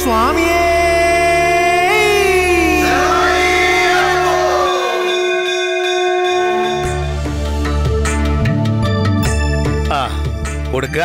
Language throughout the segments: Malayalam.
സ്വാമിയേ ആ കൊടുക്ക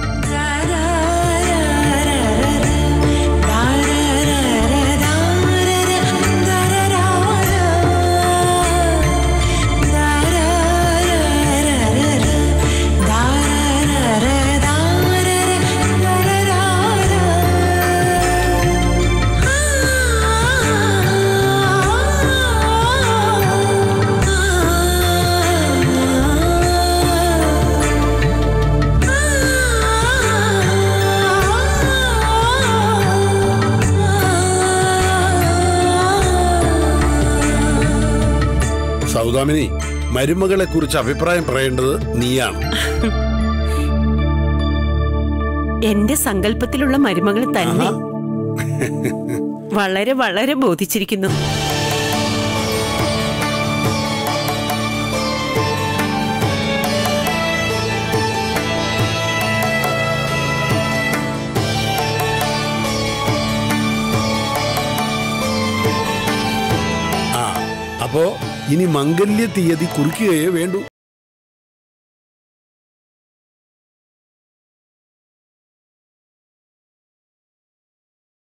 സൗദാമിനി മരുമകളെ കുറിച്ച് അഭിപ്രായം പറയേണ്ടത് നീയാണ് എന്റെ സങ്കല്പത്തിലുള്ള മരുമകൾ തന്നെ ആഹാ. വളരെ വളരെ ബോധിച്ചിരിക്കുന്നു ആ അപ്പോ ഇനി മംഗല്യ തീയതി കുറിക്കുകയേ വേണ്ടൂ